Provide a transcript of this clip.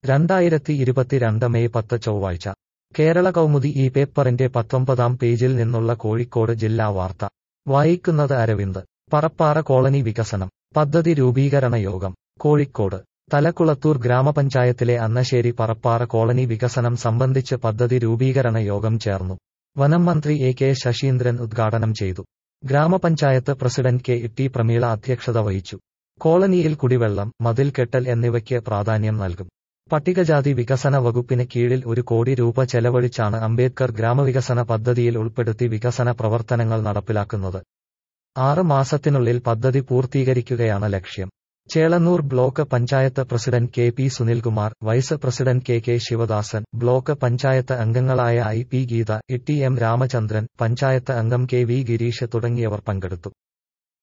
രണ്ടായിരത്തി ഇരുപത്തിരണ്ട് മെയ് പത്ത് ചൊവ്വാഴ്ച കേരള കൗമുദി ഈ പേപ്പറിന്റെ പത്തൊമ്പതാം പേജിൽ നിന്നുള്ള കോഴിക്കോട് ജില്ലാ വാർത്ത വായിക്കുന്നത് അരവിന്ദ് പറപ്പാറ കോളനി വികസനം പദ്ധതി രൂപീകരണ യോഗം കോഴിക്കോട് തലക്കുളത്തൂർ ഗ്രാമപഞ്ചായത്തിലെ അന്നശ്ശേരി പറപ്പാറ കോളനി വികസനം സംബന്ധിച്ച് പദ്ധതി രൂപീകരണ യോഗം ചേർന്നു വനം മന്ത്രി എ കെ ശശീന്ദ്രൻ ഉദ്ഘാടനം ചെയ്തു ഗ്രാമപഞ്ചായത്ത് പ്രസിഡന്റ് കെ ടി പ്രമീള അധ്യക്ഷത വഹിച്ചു കോളനിയിൽ കുടിവെള്ളം മതിൽകെട്ടൽ എന്നിവയ്ക്ക് പ്രാധാന്യം നൽകും പട്ടികജാതി വികസന വകുപ്പിന് കീഴിൽ ഒരു കോടി രൂപ ചെലവഴിച്ചാണ് അംബേദ്കർ ഗ്രാമവികസന പദ്ധതിയിൽ ഉൾപ്പെടുത്തി വികസന പ്രവർത്തനങ്ങൾ നടപ്പിലാക്കുന്നത് ആറ് മാസത്തിനുള്ളിൽ പദ്ധതി പൂർത്തീകരിക്കുകയാണ് ലക്ഷ്യം Chelannur block panchayat president K P Sunilkumar vice president K K Sivadasan block panchayat അംഗങ്ങളായ I P Geetha E T M Ramachandran panchayat അംഗം കെ വി ഗിരീഷ് തുടങ്ങിയവർ പങ്കെടുത്തു